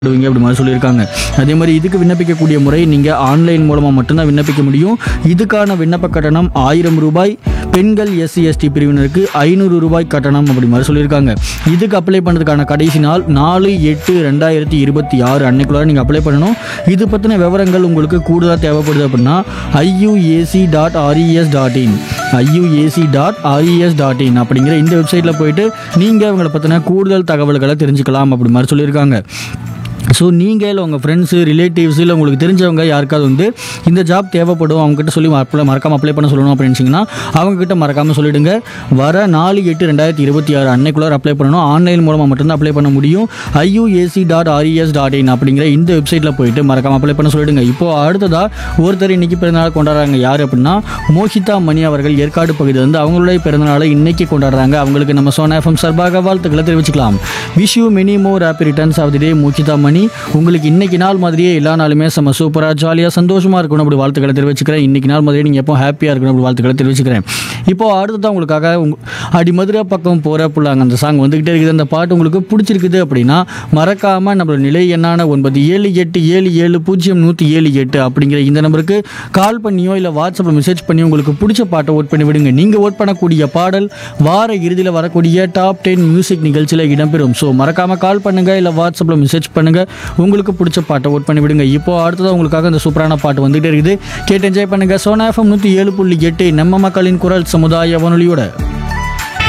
விடுவீங்க அப்படி மாதிரி சொல்லியிருக்காங்க அதே மாதிரி இதுக்கு விண்ணப்பிக்கக்கூடிய முறை நீங்கள் ஆன்லைன் மூலமாக மட்டும்தான் விண்ணப்பிக்க முடியும் இதுக்கான விண்ணப்ப கட்டணம் ஆயிரம் ரூபாய் பெண்கள் எஸ்சி எஸ்டி பிரிவினருக்கு ஐநூறு ரூபாய் கட்டணம் அப்படி மாதிரி சொல்லியிருக்காங்க இதுக்கு அப்ளை பண்ணுறதுக்கான கடைசி நாள் நாலு எட்டு ரெண்டாயிரத்தி இருபத்தி ஆறு அன்னைக்குள்ளார நீங்கள் அப்ளை பண்ணணும் இது பற்றின விவரங்கள் உங்களுக்கு கூடுதலாக தேவைப்படுது அப்படின்னா IUAC dot RES dot in IUAC dot RES dot in அப்படிங்கிற இந்த வெப்சைட்டில் போயிட்டு நீங்கள் அவங்கள பற்றின கூடுதல் தகவல்களை தெரிஞ்சுக்கலாம் அப்படி மாதிரி சொல்லியிருக்காங்க ஸோ நீங்கள் இல்லை உங்கள் ஃப்ரெண்ட்ஸு ரிலேட்டிவ்ஸ் இல்லை உங்களுக்கு தெரிஞ்சவங்க யாருக்காவது வந்து இந்த ஜாப் தேவைப்படும் அவங்ககிட்ட சொல்லி அப்ளை மறக்காமல் அப்ளை பண்ண சொல்லணும் அப்படின்னு நினச்சிங்கன்னா அவங்கக்கிட்ட மறக்காமல் சொல்லிடுங்க வர நாலு எட்டு ரெண்டாயிரத்தி இருபத்தி ஆறு அன்னைக்குள்ளார அப்ளை பண்ணணும் ஆன்லைன் மூலமாக மட்டும்தான் அப்ளை பண்ண முடியும் IUAC dot RES dot in அப்படிங்கிற இந்த வெப்சைட்டில் போயிட்டு மறக்காமல் அப்ளை பண்ண சொல்லிடுங்க இப்போ அடுத்ததாக ஒருத்தர் இன்னைக்கு பிறந்தநாள் கொண்டாடுறாங்க யார் அப்படின்னா மோஹிதா மணி அவர்கள் ஏற்காடு பகுதியில் வந்து அவங்களுடைய பிறந்தநாளை இன்னைக்கு கொண்டாடுறாங்க அவங்களுக்கு நம்ம சோனா எஃப்எம் சார்பாக வாழ்த்துக்களை தெரிவிச்சுக்கலாம் wish you many more happy returns of the day Mohita Mani உங்களுக்கு இன்னைக்கு நாள் மாதிரியே எல்லா நாளுமே செம்ம சூப்பராக ஜாலியாக சந்தோஷமாக இருக்கணும் அப்படி வாழ்த்துக்களை தெரிவிச்சுக்கிறேன் இன்னைக்கு நாள் மாதிரியே நீங்கள் எப்போ ஹாப்பியாக இருக்கணும் அப்படி வாழ்த்துக்களை தெரிவிச்சுக்கிறேன் இப்போ அடுத்ததான் உங்களுக்காக உங்க அடி மதுரை பக்கம் போகிற புள்ளாங்க அந்த சாங் வந்துக்கிட்டே இருக்குது அந்த பாட்டு உங்களுக்கு பிடிச்சிருக்குது அப்படின்னா மறக்காமல் நம்மளோட நிலை எண்ணான ஒன்பது ஏழு எட்டு ஏழு ஏழு பூஜ்ஜியம் நூற்றி ஏழு எட்டு அப்படிங்கிற இந்த நம்பருக்கு கால் பண்ணியோ இல்லை வாட்ஸ்அப்பில் மெசேஜ் பண்ணி உங்களுக்கு பிடிச்ச பாட்டை ஓட் பண்ணி விடுங்க நீங்கள் ஓட் பண்ணக்கூடிய பாடல் வார இறுதியில் வரக்கூடிய டாப் டென் மியூசிக் நிகழ்ச்சியில் இடம்பெறும் ஸோ மறக்காமல் கால் பண்ணுங்கள் இல்லை வாட்ஸ்அப்பில் மெசேஜ் பண்ணுங்கள் உங்களுக்கு பிடிச்ச பாட்டை ஓட் பண்ணி விடுங்க இப்போ அடுத்ததாக உங்களுக்காக இந்த சூப்பரான பாட்டு வந்துகிட்டே இருக்குது கேட்டு என்ஜாய் பண்ணுங்கள் சோனா எஃப்எம் நூற்றி ஏழு புள்ளி எட்டு நம்ம மக்களின் குரல் சமுதாய வானொலியோட